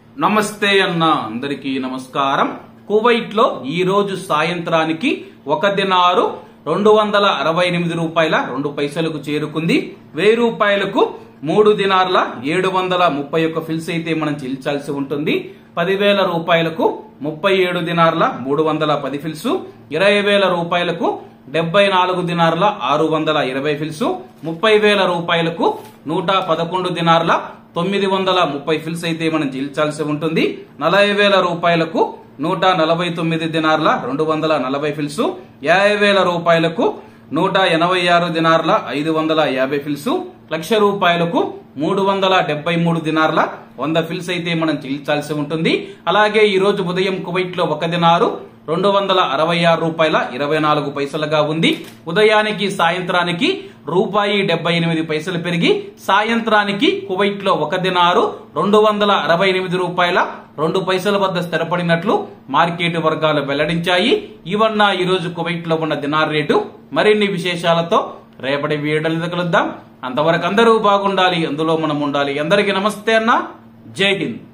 నమస్తే అన్న అందరికీ నమస్కారం కువైట్ లో ఈ రోజు సాయంత్రానికి ఒక దినారు రెండు వందల అరవై ఎనిమిది రూపాయల రెండు పైసలకు చేరుకుంది వెయ్యి రూపాయలకు మూడు దినార్ల ఏడు వందల ముప్పై ఒక్క ఫిల్స్ అయితే మనం చెల్లించాల్సి ఉంటుంది పదివేల రూపాయలకు ముప్పై ఏడు దినార్ల మూడు వందల పది ఫిల్స్ ఇరవై వేల రూపాయలకు డెబ్బై నాలుగు దినార్ల ఆరు వందల ఇరవై ఫిల్స్ ముప్పై వేల రూపాయలకు నూట పదకొండు దినార్ల తొమ్మిది వందల ముప్పై ఫిల్స్ అయితే మనం చెల్లించాల్సి ఉంటుంది నలభై వేల రూపాయలకు నూట నలభై తొమ్మిది దినార్ల రెండు వందల నలభై ఫిల్స్ యాభై వేల రూపాయలకు నూట ఎనభై ఆరు దినార్ల ఐదు వందల యాభై ఫిల్స్ లక్ష రూపాయలకు మూడు వందల డెబ్బై మూడు దినార్ల వంద ఫిల్స్ అయితే మనం చెల్లించాల్సి ఉంటుంది అలాగే ఈ రోజు ఉదయం కువైట్ లో ఒక దినారు రెండు వందల అరవై ఆరు రూపాయల ఇరవై నాలుగు పైసలుగా ఉంది ఉదయానికి సాయంత్రానికి రూపాయి డెబ్బై ఎనిమిది పైసలు పెరిగి సాయంత్రానికి కువైట్ లో ఒక దినారు రెండు వందల అరవై ఎనిమిది రూపాయల రెండు పైసల వద్ద స్థిరపడినట్లు మార్కెట్ వర్గాలు వెల్లడించాయి ఇవన్న ఈ రోజు కువైట్ లో ఉన్న దినార్ రేటు మరిన్ని విశేషాలతో రేపటి వీడియోలు కలుద్దాం అంతవరకు అందరూ బాగుండాలి అందులో మనం ఉండాలి అందరికీ నమస్తే అన్న జై హింద్